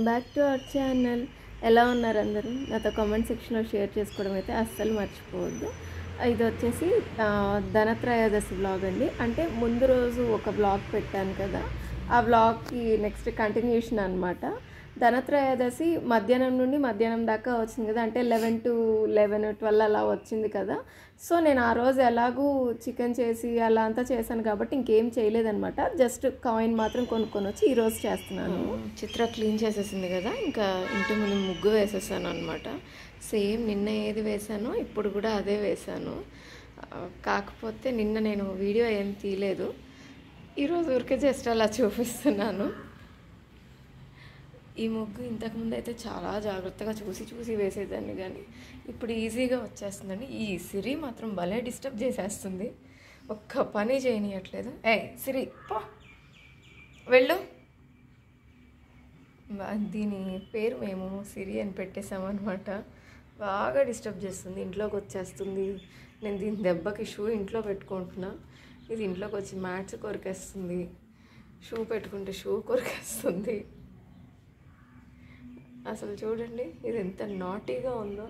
Welcome back to our channel ఎలా ఉన్నారు అందరూ నాతో కామెంట్ సెక్షన్లో షేర్ చేసుకోవడం అయితే అస్సలు మర్చిపోవద్దు ఇది వచ్చేసి ఆ, ధనత్రయోదశి బ్లాగ్ అండి అంటే ముందు రోజు ఒక బ్లాగ్ పెట్టాను కదా ఆ బ్లాగ్కి నెక్స్ట్ కంటిన్యూషన్ అనమాట ధనత్రయోదశి మధ్యాహ్నం నుండి మధ్యాహ్నం దాకా వచ్చింది కదా అంటే లెవెన్ టు లెవెన్ ట్వెల్వ్ అలా వచ్చింది కదా సో నేను ఆ రోజు ఎలాగూ చికెన్ చేసి అలా అంతా చేశాను కాబట్టి ఇంకేం చేయలేదన్నమాట జస్ట్ కాయిన్ మాత్రం కొనుక్కొని వచ్చి ఈరోజు చేస్తున్నాను చిత్ర క్లీన్ చేసేసింది కదా ఇంకా ఇంటి ముందు ముగ్గు వేసేసాను అనమాట సేమ్ నిన్న ఏది వేసానో ఇప్పుడు కూడా అదే వేసాను ఆ, కాకపోతే నిన్న నేను వీడియో ఏం తీయలేదు ఈరోజు ఊరికే జస్ట్ అలా చూపిస్తున్నాను ఈ ముగ్గు ఇంతకుముందు అయితే చాలా జాగ్రత్తగా చూసి చూసి వేసేదాన్ని కానీ ఇప్పుడు ఈజీగా వచ్చేస్తుందండి ఈ సిరి మాత్రం భలే డిస్టర్బ్ చేసేస్తుంది ఒక్క పని చేయనియట్లేదు ఏ సిరి పో వెళ్ళు వా- దీని పేరు మేము సిరి అని పెట్టేసామన్నమాట బాగా డిస్టర్బ్ చేస్తుంది ఇంట్లోకి వచ్చేస్తుంది నేను దీని దెబ్బకి షూ ఇంట్లో పెట్టుకుంటున్నా ఇది ఇంట్లోకి వచ్చి మ్యాట్స్ కొరికేస్తుంది షూ పెట్టుకుంటే షూ కొరికేస్తుంది అసలు చూడండి ఇది ఎంత నాటీగా ఉందో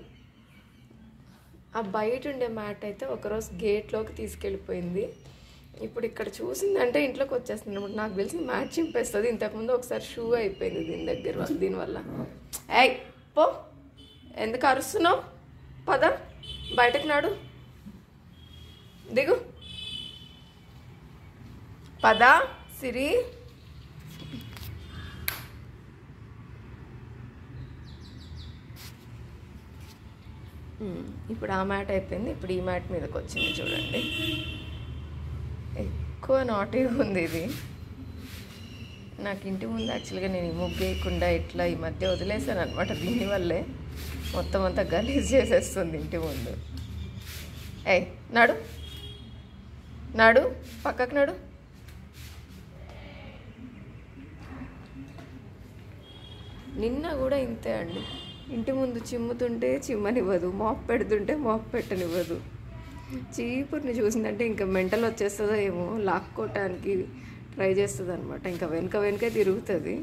ఆ బయట ఉండే మ్యాట్ అయితే ఒకరోజు గేట్లోకి తీసుకెళ్ళిపోయింది ఇప్పుడు ఇక్కడ చూసిందంటే ఇంట్లోకి వచ్చేస్తుంది ఇప్పుడు నాకు తెలిసి మ్యాట్ చింపేస్తుంది ఇంతకుముందు ఒకసారి షూ అయిపోయింది దీని దగ్గర దీనివల్ల ఏయ్ పో ఎందుకు అరుస్తున్నావు పద బయటకు నాడు దిగు పద సిరి ఉమ్, ఇప్పుడు ఆ మ్యాట్ అయిపోయింది ఇప్పుడు ఈ మ్యాట్ మీదకి వచ్చింది చూడండి ఎక్కువ నాటీగా ఉంది ఇది నాకు ఇంటి ముందు యాక్చువల్గా నేను ఈ ముగ్గు వేయకుండా ఇట్లా ఈ మధ్య వదిలేసాను అనమాట దీనివల్లే మొత్తం అంతా గలీజ్ చేసేస్తుంది ఇంటి ముందు ఏయ్ నాడు నాడు పక్కకు నాడు నిన్న కూడా ఇంతే అండి ఇంటి ముందు చిమ్ముతుంటే చిమ్మనివ్వదు మాప్ పెడుతుంటే మాప్ పెట్టనివ్వదు చీపుర్ని చూసిందంటే ఇంకా మెంటల్ వచ్చేస్తుందో ఏమో లాక్కోవటానికి ట్రై చేస్తుంది అనమాట ఇంకా వెనక వెనకే తిరుగుతుంది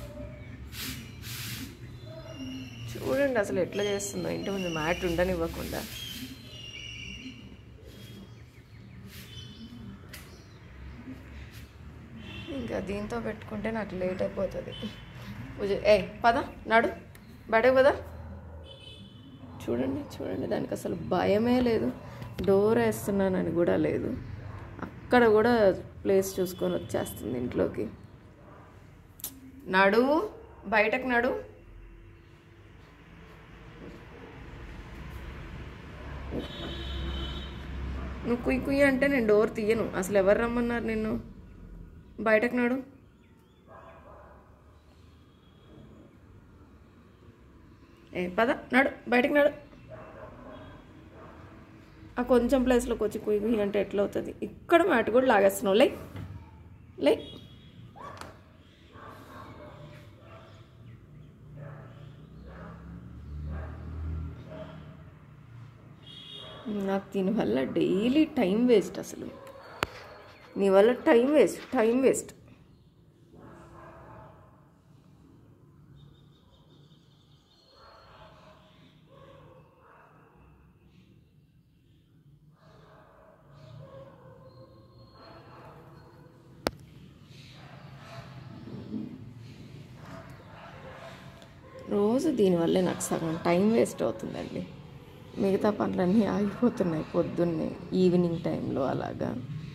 చూడండి అసలు ఎట్లా చేస్తుందో ఇంటి ముందు మ్యాట్ ఉండనివ్వకుండా ఇంకా దీంతో పెట్టుకుంటే నాకు లేట్ అయిపోతుంది పూజ ఏ పద నాడు బయటకు పద చూడండి చూడండి దానికి అసలు భయమే లేదు డోర్ వేస్తున్నానని కూడా లేదు అక్కడ కూడా ప్లేస్ చూసుకొని వచ్చేస్తుంది ఇంట్లోకి నడు బయటకు నడు నువ్వు కుయ్యి కుయ్యి అంటే నేను డోర్ తీయను అసలు ఎవరు రమ్మన్నారు నిన్ను బయటకు నడు ఏ పద నడు బయటకు నడు ఆ కొంచెం ప్లేస్లోకి వచ్చి కుయ్యి కుయ్యి అంటే ఎట్లా అవుతుంది ఇక్కడ మాట కూడా లాగేస్తున్నావు లే లే నాకు దీనివల్ల డైలీ టైం వేస్ట్ అసలు నీ వల్ల టైం వేస్ట్ టైం వేస్ట్ రోజు దీనివల్లే నాకు సగం టైం వేస్ట్ అవుతుందండి మిగతా పనులన్నీ ఆగిపోతున్నాయి పొద్దున్నే ఈవినింగ్ టైంలో అలాగా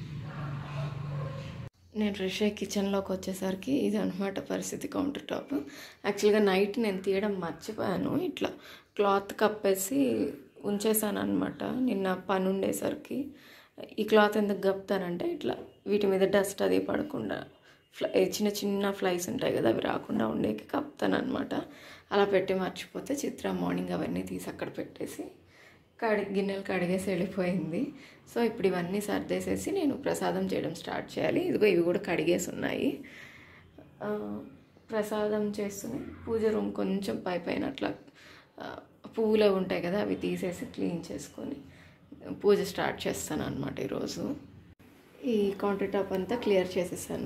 నేను ఫ్రెష్ అయ్యి కిచెన్లోకి వచ్చేసరికి ఇది అనమాట పరిస్థితి కౌంటర్ టాప్ యాక్చువల్గా నైట్ నేను తీయడం మర్చిపోయాను ఇట్లా క్లాత్ కప్పేసి ఉంచేసాను అనమాట నిన్న పని ఉండేసరికి ఈ క్లాత్ ఎందుకు కప్పుతానంటే ఇట్లా వీటి మీద డస్ట్ అది పడకుండా ఫ్లై చిన్న చిన్న ఫ్లైస్ ఉంటాయి కదా అవి రాకుండా ఉండేకి కప్పుతాను అనమాట అలా పెట్టి మర్చిపోతే చిత్ర మార్నింగ్ అవన్నీ తీసి అక్కడ పెట్టేసి కడి గిన్నెలు కడిగేసి వెళ్ళిపోయింది సో ఇప్పుడు ఇవన్నీ సర్దేసేసి నేను ప్రసాదం చేయడం స్టార్ట్ చేయాలి ఇదిగో ఇవి కూడా కడిగేసి ఉన్నాయి ఆ, ప్రసాదం చేస్తూనే పూజ రూమ్ కొంచెం పై పైన అట్లా ఆ, పువ్వులు అవి ఉంటాయి కదా అవి తీసేసి క్లీన్ చేసుకొని పూజ స్టార్ట్ చేస్తాను అనమాట ఈరోజు ఈ కౌంటర్ టాప్ అంతా క్లియర్ చేసేసాను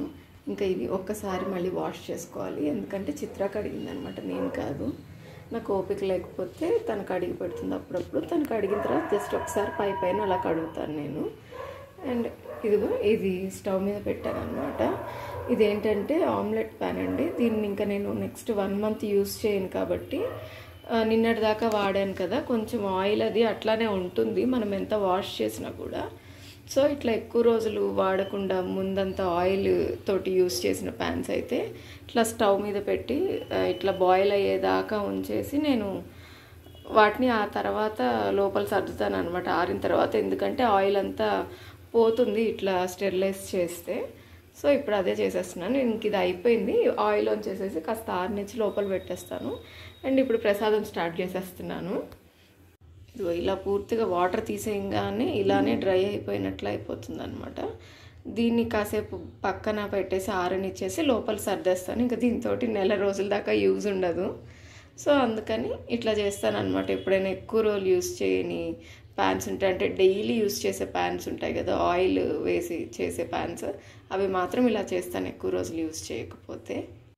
ఇంకా ఇది ఒక్కసారి మళ్ళీ వాష్ చేసుకోవాలి ఎందుకంటే చిత్ర కడిగిందనమాట నేను కాదు నాకు ఓపిక లేకపోతే తనకు అడిగి పెడుతుంది అప్పుడప్పుడు తనకు అడిగిన తర్వాత జస్ట్ ఒకసారి పై పైన అలా కడుగుతాను నేను అండ్ ఇదిగో ఇది స్టవ్ మీద పెట్టాను అనమాట ఇదేంటంటే ఆమ్లెట్ ప్యాన్ అండి దీన్ని ఇంకా నేను నెక్స్ట్ వన్ మంత్ యూస్ చేయను కాబట్టి ఆ, నిన్నటి దాకా వాడాను కదా కొంచెం ఆయిల్ అది అట్లానే ఉంటుంది మనం ఎంత వాష్ చేసినా కూడా సో ఇట్లా ఎక్కువ రోజులు వాడకుండా ముందంతా ఆయిల్ తోటి యూస్ చేసిన ప్యాన్స్ అయితే ఇట్లా స్టవ్ మీద పెట్టి ఆ, ఇట్లా బాయిల్ అయ్యేదాకా ఉంచేసి నేను వాటిని ఆ తర్వాత లోపల సర్దుతాను అనమాట ఆరిన తర్వాత ఎందుకంటే ఆయిల్ అంతా పోతుంది ఇట్లా స్టెరిలైజ్ చేస్తే సో ఇప్పుడు అదే చేసేస్తున్నాను ఇంక ఇది అయిపోయింది ఆయిల్ ఆన్ చేసేసి కాస్త ఆరినిచ్చి లోపల పెట్టేస్తాను అండ్ ఇప్పుడు ప్రసాదం స్టార్ట్ చేసేస్తున్నాను ఇదిగో ఇలా పూర్తిగా వాటర్ తీసేయంగానే ఇలానే డ్రై అయిపోయినట్లు అయిపోతుంది అనమాట దీన్ని కాసేపు పక్కన పెట్టేసి ఆరనిచ్చేసి లోపల సర్దేస్తాను ఇంకా దీంతో నెల రోజుల దాకా యూజ్ ఉండదు సో అందుకని ఇట్లా చేస్తాను అనమాట ఎప్పుడైనా ఎక్కువ రోజులు యూజ్ చేయని ప్యాన్స్ ఉంటాయి అంటే డైలీ యూజ్ చేసే ప్యాన్స్ ఉంటాయి కదా ఆయిల్ వేసి చేసే ప్యాన్స్ అవి మాత్రం ఇలా చేస్తాను ఎక్కువ రోజులు యూజ్ చేయకపోతే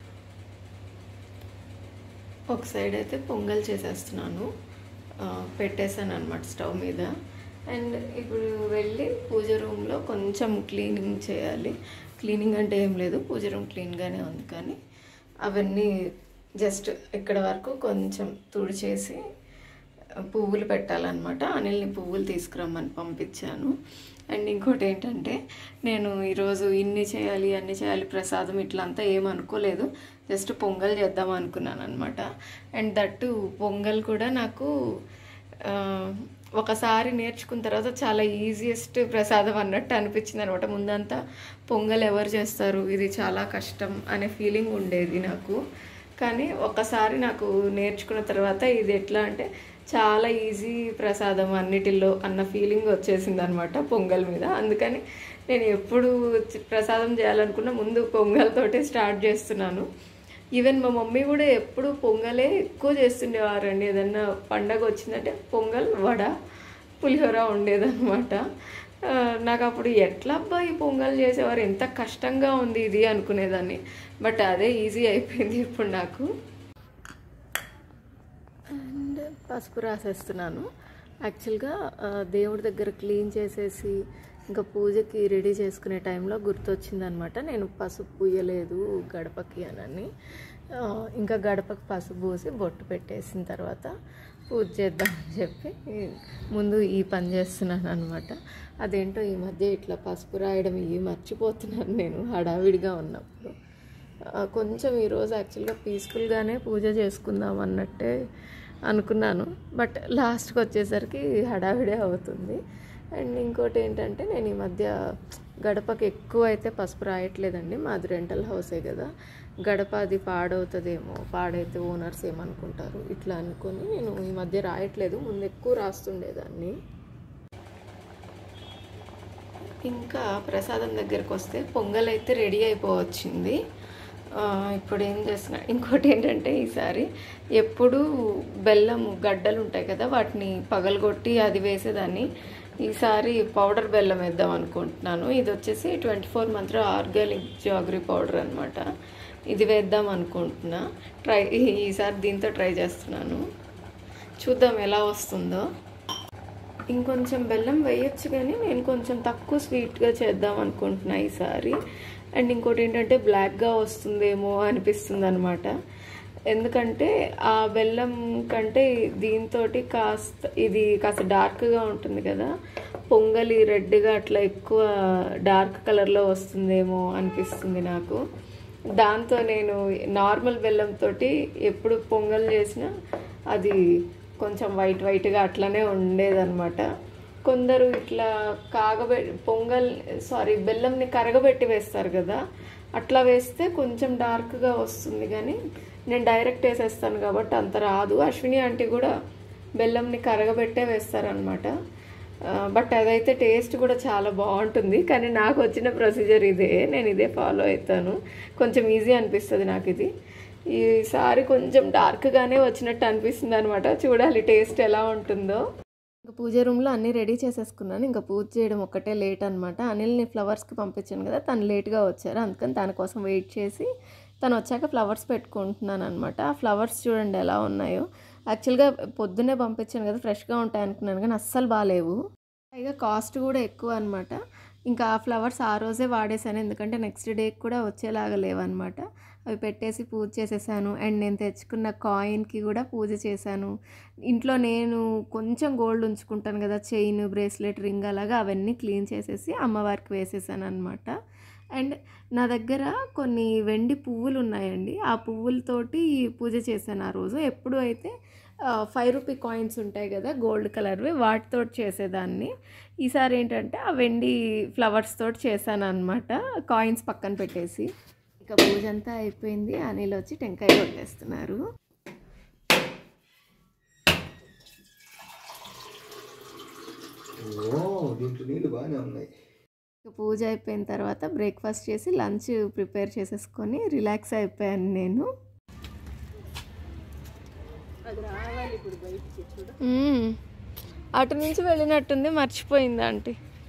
ఒక సైడ్ అయితే పొంగల్ చేసేస్తున్నాను ఆ, పెట్టేశాను అనమాట స్టవ్ మీద అండ్ ఇప్పుడు వెళ్ళి పూజ రూమ్లో కొంచెం క్లీనింగ్ చేయాలి క్లీనింగ్ అంటే ఏం లేదు పూజ రూమ్ క్లీన్గానే ఉంది కానీ అవన్నీ జస్ట్ ఇక్కడ వరకు కొంచెం తుడిచేసి పువ్వులు పెట్టాలన్నమాట అనిల్ని పువ్వులు తీసుకురమ్మని పంపించాను అండ్ ఇంకోటి ఏంటంటే నేను ఈరోజు ఇన్ని చేయాలి అన్ని చేయాలి ప్రసాదం ఇట్లా అంతా ఏం అనుకోలేదు జస్ట్ పొంగల్ చేద్దాం అనుకున్నాను అనమాట అండ్ దట్టు పొంగల్ కూడా నాకు ఆ, ఒకసారి నేర్చుకున్న తర్వాత చాలా ఈజియెస్ట్ ప్రసాదం అన్నట్టు అనిపించింది అనమాట ముందంతా పొంగల్ ఎవరు చేస్తారు ఇది చాలా కష్టం అనే ఫీలింగ్ ఉండేది నాకు కానీ ఒకసారి నాకు నేర్చుకున్న తర్వాత ఇది ఎట్లా అంటే చాలా ఈజీ ప్రసాదం అన్నిటిలో అన్న ఫీలింగ్ వచ్చేసింది అనమాట పొంగల్ మీద అందుకని నేను ఎప్పుడు చి- ప్రసాదం చేయాలనుకున్న ముందు పొంగల్తోటే స్టార్ట్ చేస్తున్నాను ఈవెన్ మా మమ్మీ కూడా ఎప్పుడు పొంగలే ఎక్కువ చేస్తుండేవారండి ఏదన్నా పండగ వచ్చిందంటే పొంగల్ వడ పులిహోర ఉండేదన్నమాట ఆ, నాకు అప్పుడు ఎట్లా అబ్బా ఈ పొంగల్ చేసేవారు ఎంత కష్టంగా ఉంది ఇది అనుకునేదాన్ని బట్ అదే ఈజీ అయిపోయింది ఇప్పుడు నాకు అండ్ పసుపు రాసేస్తున్నాను యాక్చువల్గా ఆ, దేవుడి దగ్గర క్లీన్ చేసేసి ఇంకా పూజకి రెడీ చేసుకునే టైంలో గుర్తొచ్చిందనమాట నేను పసుపు పూయలేదు గడపకి అనని ఆ, ఇంకా గడపకి పసుపు పూసి బొట్టు పెట్టేసిన తర్వాత పూజ చేద్దామని చెప్పి ముందు ఈ పని చేస్తున్నాను అనమాట అదేంటో ఈ మధ్య ఇట్లా పసుపు రాయడం ఇవి మర్చిపోతున్నాను నేను హడావిడిగా ఉన్నప్పుడు ఆ, కొంచెం ఈరోజు యాక్చువల్గా పీస్ఫుల్గానే పూజ చేసుకుందాం అన్నట్టే అనుకున్నాను బట్ లాస్ట్కి వచ్చేసరికి హడావిడే అవుతుంది అండ్ ఇంకోటి ఏంటంటే నేను ఈ మధ్య గడపకి ఎక్కువ అయితే పసుపు రాయట్లేదండి మాది రెంటల్ హౌసే కదా గడప అది పాడవుతుందేమో పాడైతే ఓనర్స్ ఏమనుకుంటారు ఇట్లా అనుకొని నేను ఈ మధ్య రాయట్లేదు ముందు ఎక్కువ రాస్తుండేదాన్ని ఇంకా ప్రసాదం దగ్గరకు వస్తే పొంగల్ అయితే రెడీ అయిపోవచ్చింది ఆ, ఇప్పుడు ఏం చేస్తున్నా ఇంకోటి ఏంటంటే ఈసారి ఎప్పుడు బెల్లం గడ్డలు ఉంటాయి కదా వాటిని పగలగొట్టి అది వేసేదాన్ని ఈసారి పౌడర్ బెల్లం వేద్దాం అనుకుంటున్నాను ఇది వచ్చేసి twenty four Mantra organic jaggery powder అనమాట ఇది వేద్దాం అనుకుంటున్నా ట్రై ఈసారి దీంతో ట్రై చేస్తున్నాను చూద్దాం ఎలా వస్తుందో ఇంకొంచెం బెల్లం వేయొచ్చు కానీ నేను కొంచెం తక్కువ స్వీట్గా చేద్దాం అనుకుంటున్నా ఈసారి అండ్ ఇంకోటి ఏంటంటే బ్లాక్గా వస్తుందేమో అనిపిస్తుంది అనమాట ఎందుకంటే ఆ బెల్లం కంటే దీంతో కాస్త ఇది కాస్త డార్క్గా ఉంటుంది కదా పొంగలి రెడ్గా అట్లా ఎక్కువ డార్క్ కలర్లో వస్తుందేమో అనిపిస్తుంది నాకు దాంతో నేను నార్మల్ బెల్లంతో ఎప్పుడు పొంగల్ చేసినా అది కొంచెం వైట్ వైట్గా అట్లనే ఉండేదన్నమాట కొందరు ఇట్లా కాగబె పొంగల్ సారీ బెల్లంని కరగబెట్టి వేస్తారు కదా అట్లా వేస్తే కొంచెం డార్క్గా వస్తుంది కానీ నేను డైరెక్ట్ వేసేస్తాను కాబట్టి అంత రాదు అశ్విని ఆంటీ కూడా బెల్లంని కరగబెట్టే వేస్తారనమాట బట్ అదైతే టేస్ట్ కూడా చాలా బాగుంటుంది కానీ నాకు వచ్చిన ప్రొసీజర్ ఇదే నేను ఇదే ఫాలో అవుతాను కొంచెం ఈజీ అనిపిస్తుంది నాకు ఇది ఈసారి కొంచెం డార్క్గానే వచ్చినట్టు అనిపిస్తుంది అనమాట చూడాలి టేస్ట్ ఎలా ఉంటుందో ఇంకా పూజ రూమ్లో అన్నీ రెడీ చేసేసుకున్నాను ఇంకా పూజ చేయడం ఒక్కటే లేట్ అనమాట అనిల్ని ఫ్లవర్స్కి పంపించాను కదా తను లేట్గా వచ్చారు అందుకని తన కోసం వెయిట్ చేసి తను వచ్చాక ఫ్లవర్స్ పెట్టుకుంటున్నాను అనమాట ఆ ఫ్లవర్స్ చూడండి ఎలా ఉన్నాయో యాక్చువల్గా పొద్దున్నే పంపించాను కదా ఫ్రెష్గా ఉంటాయి అనుకున్నాను కానీ అస్సలు బాగాలేవు పైగా కాస్ట్ కూడా ఎక్కువ అనమాట ఇంకా ఆ ఫ్లవర్స్ ఆ రోజే వాడేసాను ఎందుకంటే నెక్స్ట్ డేకి కూడా వచ్చేలాగా లేవన్నమాట అవి పెట్టేసి పూజ చేసేసాను అండ్ నేను తెచ్చుకున్న కాయిన్కి కూడా పూజ చేశాను ఇంట్లో నేను కొంచెం గోల్డ్ ఉంచుకుంటాను కదా చైన్ బ్రేస్లెట్ రింగ్ అలాగా అవన్నీ క్లీన్ చేసేసి అమ్మవారికి వేసేసాను అనమాట అండ్ నా దగ్గర కొన్ని వెండి పువ్వులు ఉన్నాయండి ఆ పువ్వులతోటి పూజ చేశాను ఆ రోజు ఎప్పుడు అయితే ఫైవ్ రూపీ కాయిన్స్ ఉంటాయి కదా గోల్డ్ కలర్వి వాటితో చేసేదాన్ని ఈసారి ఏంటంటే ఆ వెండి ఫ్లవర్స్ తోటి చేశాను అనమాట కాయిన్స్ పక్కన పెట్టేసి ఇక పూజ అంతా అయిపోయింది అనిల్ వచ్చి టెంకాయ కొట్టేస్తున్నారు ఓ దీంట్లో నీళ్ళు బాగానే ఉన్నాయి ఇక పూజ అయిపోయిన తర్వాత బ్రేక్ఫాస్ట్ చేసి లంచ్ ప్రిపేర్ చేసేసుకొని రిలాక్స్ అయిపోయాను నేను మ్మ్. అటు నుంచి వెళ్ళినట్టుంది మర్చిపోయింది ఆంటీ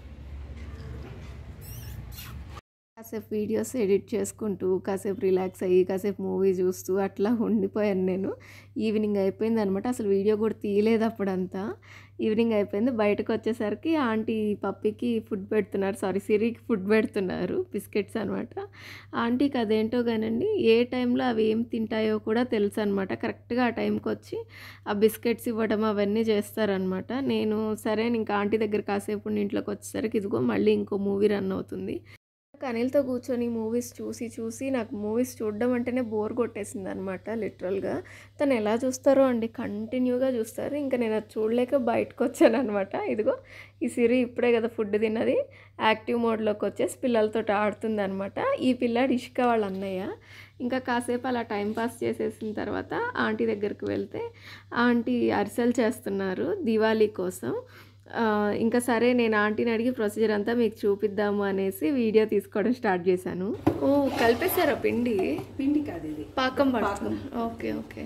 కాసేపు వీడియోస్ ఎడిట్ చేసుకుంటూ కాసేపు రిలాక్స్ అయ్యి కాసేపు మూవీ చూస్తూ అట్లా ఉండిపోయాను నేను ఈవినింగ్ అయిపోయింది అనమాట అసలు వీడియో కూడా తీయలేదు అప్పుడంతా ఈవినింగ్ అయిపోయింది బయటకు వచ్చేసరికి ఆంటీ పప్పికి ఫుడ్ పెడుతున్నారు సారీ సిరికి ఫుడ్ పెడుతున్నారు బిస్కెట్స్ అనమాట ఆంటీకి అదేంటో కానండి ఏ టైంలో అవి ఏం తింటాయో కూడా తెలుసు అనమాట కరెక్ట్గా ఆ టైంకి వచ్చి ఆ బిస్కెట్స్ ఇవ్వడం అవన్నీ చేస్తారనమాట నేను సరే ఇంకా ఆంటీ దగ్గర కాసేపు ఉండి ఇంట్లోకి వచ్చేసరికి ఇదిగో మళ్ళీ ఇంకో మూవీ రన్ అవుతుంది నాకు అనిల్తో కూర్చొని మూవీస్ చూసి చూసి నాకు మూవీస్ చూడడం అంటేనే బోర్ కొట్టేసింది అనమాట లిటరల్గా తను ఎలా చూస్తారో అండి కంటిన్యూగా చూస్తారు ఇంకా నేను అది చూడలేక బయటకు వచ్చాను అనమాట ఇదిగో ఈ సిరి ఇప్పుడే కదా ఫుడ్ తిన్నది యాక్టివ్ మోడ్లోకి వచ్చేసి పిల్లలతో ఆడుతుంది అనమాట ఈ పిల్లాడు ఇష్క వాళ్ళ అన్నయ్య ఇంకా కాసేపు అలా టైం పాస్ చేసేసిన తర్వాత ఆంటీ దగ్గరికి వెళ్తే ఆంటీ అరిసెలు చేస్తున్నారు దివాళీ కోసం ఆ, ఇంకా సరే నేను ఆంటీని అడిగి ప్రొసీజర్ అంతా మీకు చూపిద్దాము అనేసి వీడియో తీసుకోవడం స్టార్ట్ చేశాను ఓ కలిపేశారా పిండి పిండి కాదు ఇది పాకం పడుతుంది ఓకే ఓకే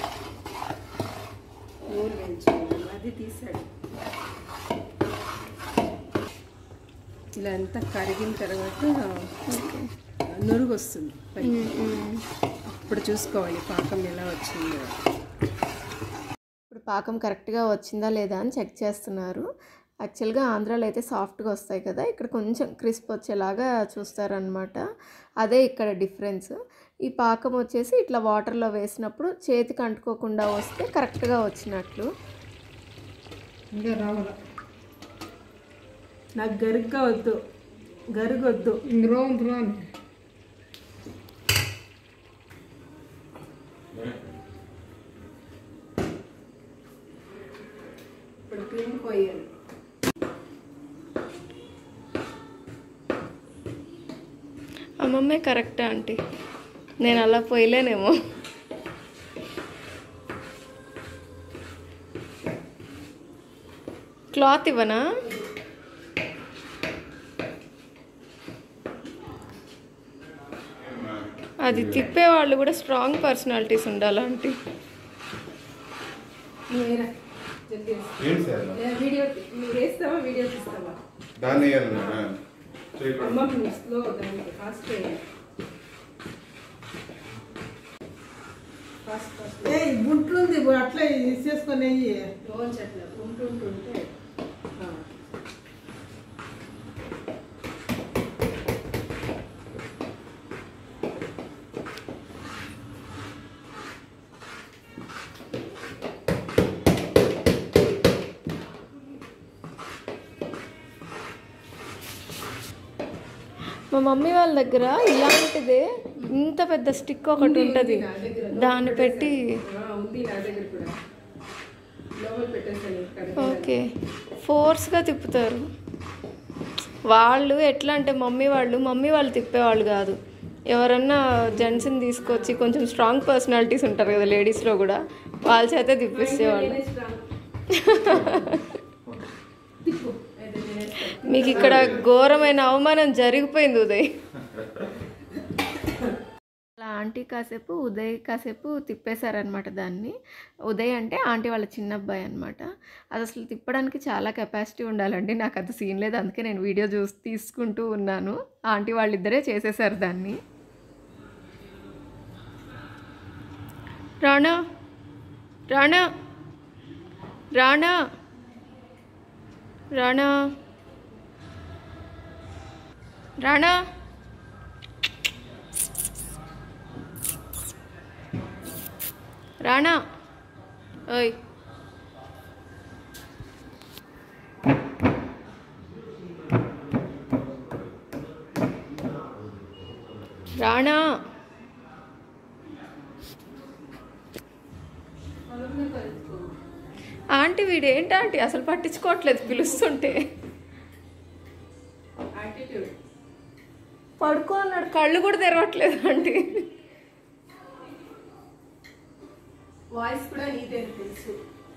ఊరు వేయించుకున్నాను అది తీసాడు ఇలా అంతా కరిగిన తర్వాత ఓకే నురుగు వస్తుంది పైకి. అప్పుడు చూసుకోవాలి పాకం ఎలా వచ్చిందో ఇప్పుడు పాకం కరెక్ట్గా వచ్చిందా లేదా అని చెక్ చేస్తున్నారు యాక్చువల్గా ఆంధ్రాలో అయితే సాఫ్ట్గా వస్తాయి కదా ఇక్కడ కొంచెం క్రిస్ప్ వచ్చేలాగా చూస్తారనమాట అదే ఇక్కడ డిఫరెన్స్ ఈ పాకం వచ్చేసి ఇట్లా వాటర్లో వేసినప్పుడు చేతికి అంటుకోకుండా వస్తే కరెక్ట్గా వచ్చినట్లు ఇంకా రావాల నాకు గరుగ్గా వద్దు గరుగొద్దు రాను రాను ఇప్పుడు పిండి పోయాలి అమ్మమ్మే కరెక్టా ఆంటీ నేను అలా పోయలేనేమో క్లాత్ ఇవ్వనా అది తిప్పే వాళ్ళు కూడా స్ట్రాంగ్ పర్సనాలిటీస్ ఉండాలి ఆంటీ నువ్వేరా జల్దీ వేసుకో. ఏంటి సార్ లే, వీడియో నువ్వు వేస్తావా వీడియో తీస్తావా దాన్ని వేయాలన్నా చేయకూడదు అమ్మ నువ్వు స్లో దానికి ఫాస్ట్ వేయాలి ఫాస్ట్ ఫాస్ట్ ఏ గుంటుంది అట్లా చేసుకొని లోన్స్ అట్లా ఉంటుంటుంటే ఆ. మా మమ్మీ వాళ్ళ దగ్గర ఇలాంటిదే ఇంత పెద్ద స్టిక్ ఒకటి ఉంటుంది దాన్ని పెట్టి ఆ, ఉంది నా దగ్గర కూడా లోపల పెట్టేసాను ఇక్కడ ఓకే ఫోర్స్గా తిప్పుతారు వాళ్ళు ఎట్లా అంటే మమ్మీ వాళ్ళు మమ్మీ వాళ్ళు తిప్పేవాళ్ళు కాదు ఎవరన్నా జెంట్స్ని తీసుకొచ్చి కొంచెం స్ట్రాంగ్ పర్సనాలిటీస్ ఉంటారు కదా లేడీస్లో కూడా వాళ్ళ చేతే తిప్పిస్తేవాళ్ళు నేనే strong. తిప్పు అయితే నేనే strong. మీకు ఇక్కడ ఘోరమైన అవమానం జరిగిపోయింది ఉదయ్ అలా ఆంటీ ఆంటీ కాసేపు ఉదయ్ కాసేపు తిప్పేశారనమాట దాన్ని ఉదయ్ అంటే ఆంటీ వాళ్ళ చిన్న అబ్బాయి అనమాట అది అసలు తిప్పడానికి చాలా కెపాసిటీ ఉండాలండి నాకు అంత సీన్ లేదు అందుకే నేను వీడియో చూసి తీసుకుంటూ ఉన్నాను ఆంటీ వాళ్ళిద్దరే చేసేసారు దాన్ని రాణా రాణా రాణా రాణా రాణా రాణా ఓయ్ రాణా ఆంటీ వీడు ఏంటి ఆంటీ అసలు పట్టించుకోవట్లేదు పిలుస్తుంటే పడుకో అన్నాడు కళ్ళు కూడా తెరవట్లేదు ఆంటీ వాయిస్ కూడా నీదే తెలుసు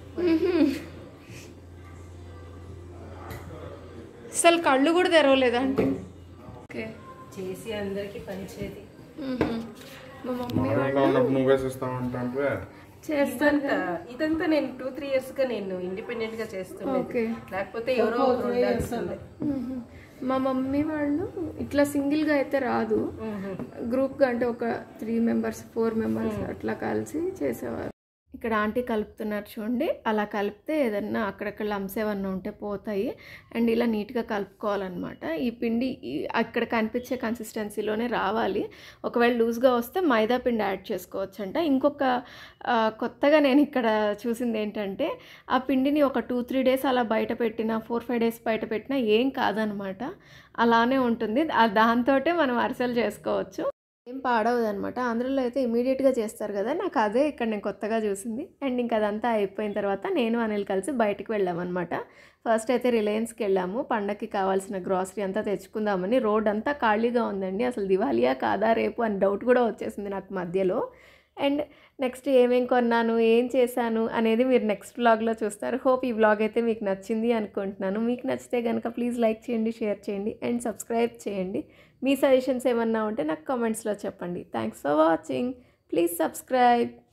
అసలు కళ్ళు కూడా తెరవలేదు ఆంటీ ఓకే చేసి అందరికి పంచేది మ్మ్హ్మ్. మా మమ్మీ మామూలుగా ఉన్నప్పుడు నువ్వు వేసిస్తామంటే చేస్తాను ఇదంతా ఇదంతా నేను టూ త్రీ ఇయర్స్ గా నేను ఇండిపెండెంట్ గా చేస్తున్నాను ఓకే లేకపోతే ఎవరో ఒకరు ఉండాల్సిందే మ్మ్హ్మ్. మా మమ్మీ వాళ్ళు ఇట్లా సింగిల్గా అయితే రాదు గ్రూప్గా అంటే ఒక త్రీ మెంబర్స్ ఫోర్ మెంబర్స్ అట్లా కలిసి చేసేవారు ఇక్కడ ఆంటీ కలుపుతున్నారు చూడండి అలా కలిపితే ఏదన్నా అక్కడక్కడ లమ్స్ ఏమన్నా ఉంటే పోతాయి అండ్ ఇలా నీట్గా కలుపుకోవాలన్నమాట ఈ పిండి ఈ- అక్కడ కనిపించే కన్సిస్టెన్సీలోనే రావాలి ఒకవేళ లూజ్గా వస్తే మైదా పిండి యాడ్ చేసుకోవచ్చు అంట ఇంకొక ఆ, కొత్తగా నేను ఇక్కడ చూసింది ఏంటంటే ఆ పిండిని ఒక టూ త్రీ డేస్ అలా బయట పెట్టినా ఫోర్ ఫైవ్ డేస్ బయట పెట్టినా ఏం కాదనమాట అలానే ఉంటుంది దాంతో మనం అరిసెలు చేసుకోవచ్చు ఏం పాడవదు అనమాట ఆంధ్రలో అయితే ఇమీడియట్గా చేస్తారు కదా నాకు అదే ఇక్కడ నేను కొత్తగా చూసింది అండ్ ఇంకా అదంతా అయిపోయిన తర్వాత నేను అనిల్ కలిసి బయటికి వెళ్ళామన్నమాట ఫస్ట్ అయితే రిలయన్స్కి వెళ్ళాము పండగకి కావాల్సిన గ్రాసరీ అంతా తెచ్చుకుందామని రోడ్ అంతా ఖాళీగా ఉందండి అసలు దివాళియా కాదా రేపు అని డౌట్ కూడా వచ్చేసింది నాకు మధ్యలో అండ్ నెక్స్ట్ ఏమేం కొన్నాను ఏం చేశాను అనేది మీరు నెక్స్ట్ వ్లాగ్లో చూస్తారు హోప్ ఈ వ్లాగ్ అయితే మీకు నచ్చింది అనుకుంటున్నాను మీకు నచ్చితే కనుక ప్లీజ్ లైక్ చేయండి షేర్ చేయండి అండ్ సబ్స్క్రైబ్ చేయండి మీ సజెషన్స్ ఏమన్నా ఉంటే నాకు కామెంట్స్లో చెప్పండి thanks for watching please subscribe